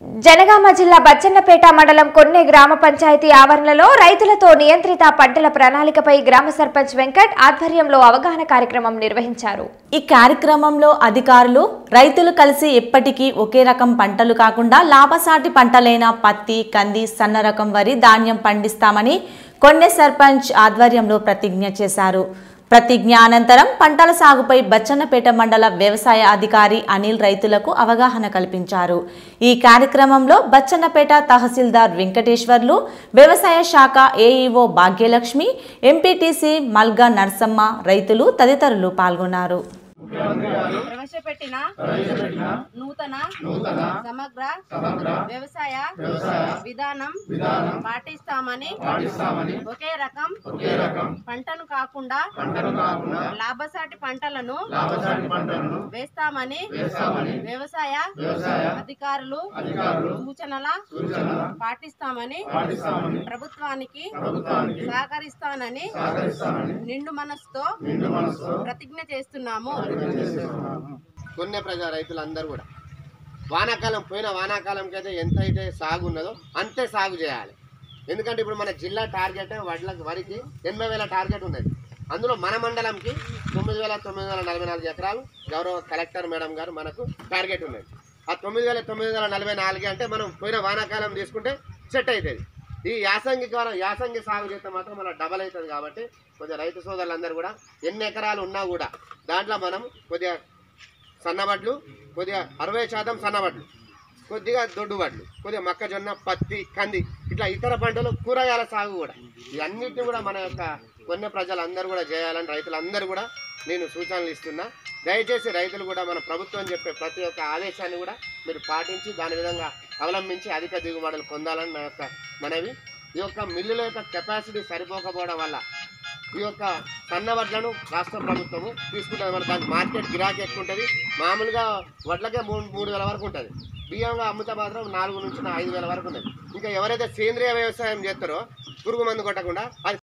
జనగామ జిల్లా బచ్చన్నపేట మండలం కొన్నే గ్రామ పంచాయతీ ఆవరణలో రైతులతో నియంత్రిత పంటల ప్రణాళికపై గ్రామ సర్పంచ్ వెంకట్ ఆధ్వర్యంలో అవగాహన కార్యక్రమం నిర్వహించారు ఈ కార్యక్రమంలో అధికారులు రైతులు కలిసి ఎప్పటికీ ఒకే రకం పంటలు కాకుండా లాభసాటి పంటలైన పత్తి కంది సన్న రకం వరి ధాన్యం పండిస్తామని కొన్నె సర్పంచ్ ఆధ్వర్యంలో ప్రతిజ్ఞ చేశారు ప్రతిజ్ఞ అనంతరం పంటల సాగుపై బచ్చన్నపేట మండల వ్యవసాయ అధికారి అనిల్ రైతులకు అవగాహన కల్పించారు ఈ కార్యక్రమంలో బచ్చన్నపేట తహసీల్దార్ వెంకటేశ్వర్లు వ్యవసాయ శాఖ ఏఈఓ భాగ్యలక్ష్మి ఎంపీటీసీ మల్గా నర్సమ్మ రైతులు తదితరులు పాల్గొన్నారు ప్రవేశపెట్టిన నూతన సమగ్ర వ్యవసాయ విధానం పాటిస్తామని ఒకే రకం పంటను కాకుండా లాభసాటి పంటలను వేస్తామని వ్యవసాయ అధికారులు సూచనల పాటిస్తామని ప్రభుత్వానికి సహకరిస్తానని నిండు మనసుతో ప్రతిజ్ఞ చేస్తున్నాము కొన్నే ప్రజా రైతులందరూ కూడా వానాకాలం పోయిన వానాకాలంకి అయితే ఎంత అయితే సాగు ఉన్నదో అంతే సాగు చేయాలి ఎందుకంటే ఇప్పుడు మన జిల్లా టార్గెట్ వడ్లకు వరికి ఎనభై వేల టార్గెట్ ఉన్నది అందులో మన మండలంకి తొమ్మిది వేల తొమ్మిది వందల నలభై నాలుగు ఎకరాలు గౌరవ కలెక్టర్ మేడం గారు మనకు టార్గెట్ ఉన్నది ఆ తొమ్మిది వేల తొమ్మిది వందల నలభై నాలుగు అంటే మనం పోయిన వానాకాలం తీసుకుంటే సెట్ అవుతుంది ఈ యాసంగి కాలం యాసంగి సాగు చేస్తే మాత్రం మన డబల్ అవుతుంది కాబట్టి కొద్దిగా రైతు సోదరులందరూ కూడా ఎన్ని ఎకరాలు ఉన్నా కూడా దాంట్లో మనం కొద్దిగా సన్నవడ్లు కొద్దిగా అరవై శాతం సన్నవడ్లు కొద్దిగా దొడ్డు వడ్లు కొద్దిగా మొక్కజొన్న పత్తి కంది ఇట్లా ఇతర పంటలు కూరగాయల సాగు కూడా ఇవన్నిటిని కూడా మన యొక్క కొన్ని ప్రజలందరూ కూడా చేయాలని రైతులందరూ కూడా నేను సూచనలు ఇస్తున్నా దయచేసి రైతులు కూడా మన ప్రభుత్వం చెప్పే ప్రతి ఒక్క ఆదేశాన్ని కూడా మీరు పాటించి దాని విధంగా అవలంబించి అధిక దిగుబడులు పొందాలని నా యొక్క మనవి ఈ యొక్క మిల్లుల యొక్క కెపాసిటీ సరిపోకపోవడం వల్ల ఈ యొక్క సన్న వడ్లను రాష్ట్ర ప్రభుత్వము తీసుకుంటుంది మన దానికి మార్కెట్ గిరాకీ ఎక్కువ ఉంటుంది మామూలుగా వడ్లకే మూడు మూడు వేల వరకు ఉంటుంది బియ్యంగా అమ్ముతా మాత్రం నాలుగు నుంచి నా ఐదు వేల వరకు ఉన్నది ఇంకా ఎవరైతే సేంద్రియ వ్యవసాయం చేస్తారో పురుగు మందు కొట్టకుండా అది